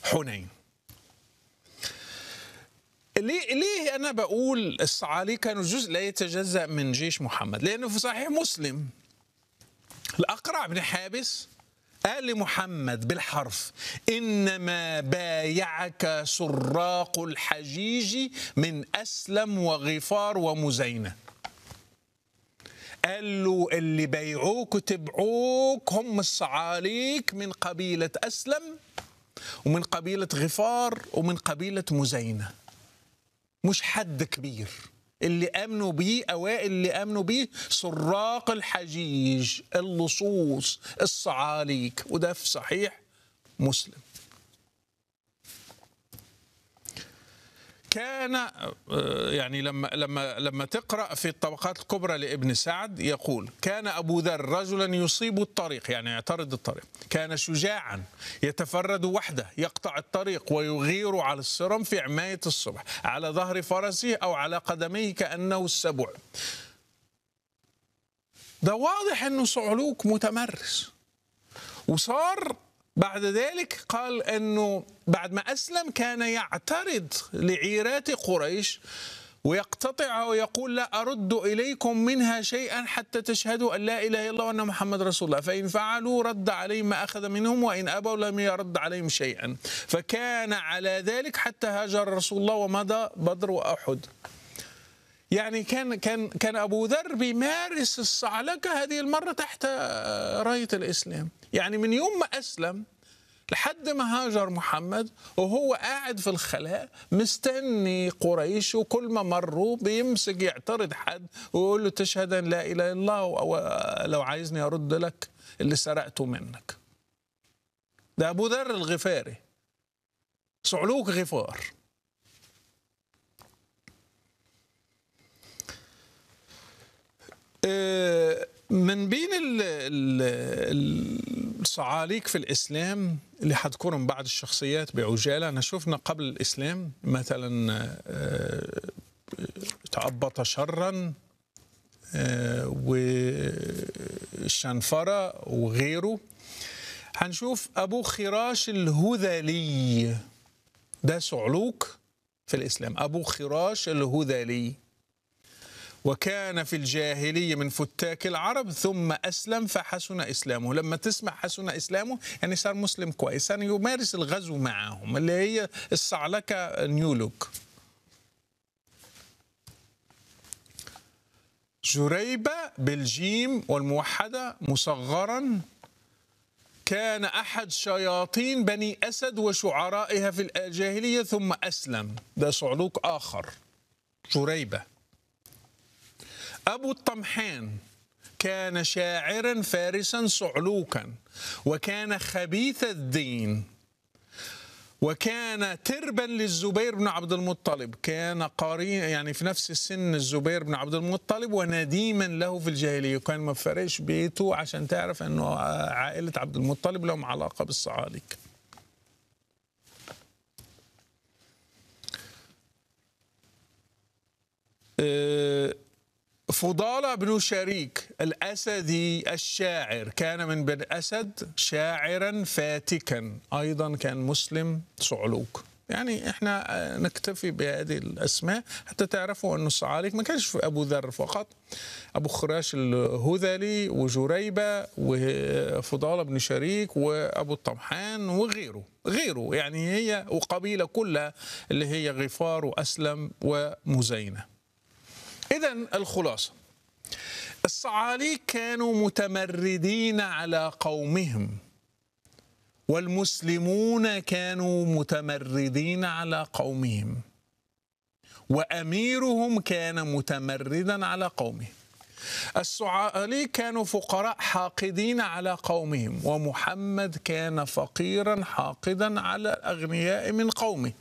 حنين ليه ليه انا بقول الصعاليك كانوا جزء لا يتجزا من جيش محمد لانه في صحيح مسلم الاقرع بن حابس قال لمحمد بالحرف انما بايعك سراق الحجيج من اسلم وغفار ومزينه قال له اللي بيعوك وتبعوك هم الصعاليك من قبيله اسلم ومن قبيله غفار ومن قبيله مزينه مش حد كبير اللي امنوا بيه اوائل اللي امنوا بيه سراق الحجيج اللصوص الصعاليك وده في صحيح مسلم كان يعني لما لما لما تقرا في الطبقات الكبرى لابن سعد يقول كان ابو ذر رجلا يصيب الطريق يعني يعترض الطريق كان شجاعا يتفرد وحده يقطع الطريق ويغير على الصرم في عمايه الصبح على ظهر فرسه او على قدميه كانه السبع ده واضح انه صعلوك متمرس وصار بعد ذلك قال انه بعد ما اسلم كان يعترض لعيرات قريش ويقتطعها ويقول لا ارد اليكم منها شيئا حتى تشهدوا ان لا اله الا الله وان محمد رسول الله فان فعلوا رد عليهم ما اخذ منهم وان ابوا لم يرد عليهم شيئا فكان على ذلك حتى هاجر رسول الله ومضى بدر واحد يعني كان كان كان ابو ذر بيمارس الصعلكه هذه المره تحت رايه الاسلام يعني من يوم ما اسلم لحد ما هاجر محمد وهو قاعد في الخلاء مستني قريش وكل ما مروا بيمسك يعترض حد ويقول له تشهد ان لا اله الا الله ولو عايزني ارد لك اللي سرقته منك ده ابو ذر الغفاري صعلوك غفار من بين الصعاليك في الإسلام اللي حذكرهم بعض الشخصيات بعجالة أنا شفنا قبل الإسلام مثلا تأبط شرا والشنفرة وغيره هنشوف أبو خراش الهذلي ده صعلوك في الإسلام أبو خراش الهذلي وكان في الجاهلية من فتاك العرب ثم أسلم فحسن إسلامه لما تسمع حسن إسلامه يعني صار مسلم كويس يعني يمارس الغزو معهم اللي هي الصعلكة نيولوك جريبة بالجيم والموحدة مصغرا كان أحد شياطين بني أسد وشعرائها في الجاهلية ثم أسلم ده صعلوك آخر جريبة أبو الطمحان كان شاعرا فارسا صعلوكا وكان خبيث الدين وكان تربا للزبير بن عبد المطلب كان قارين يعني في نفس السن الزبير بن عبد المطلب ونديما له في الجاهلية وكان ما فرقش بيته عشان تعرف أنه عائلة عبد المطلب لهم علاقة بالصعاليك أه فضالة بن شريك الأسدي الشاعر كان من بن أسد شاعرا فاتكا أيضا كان مسلم صعلوك يعني احنا نكتفي بهذه الاسماء حتى تعرفوا انه الصعاليك ما كانش في ابو ذر فقط ابو خراش الهذلي وجريبه وفضاله بن شريك وابو الطمحان وغيره غيره يعني هي وقبيله كلها اللي هي غفار واسلم ومزينه إذا الخلاصة الصعاليك كانوا متمردين على قومهم والمسلمون كانوا متمردين على قومهم وأميرهم كان متمردا على قومه الصعاليك كانوا فقراء حاقدين على قومهم ومحمد كان فقيرا حاقدا على الأغنياء من قومه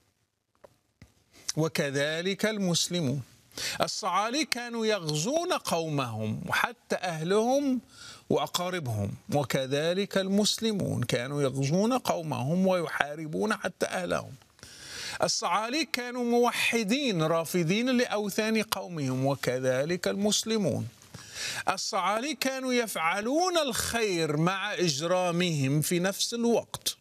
وكذلك المسلمون الصعاليك كانوا يغزون قومهم وحتى أهلهم وأقاربهم وكذلك المسلمون كانوا يغزون قومهم ويحاربون حتى أهلهم الصعاليك كانوا موحدين رافضين لأوثان قومهم وكذلك المسلمون الصعاليك كانوا يفعلون الخير مع إجرامهم في نفس الوقت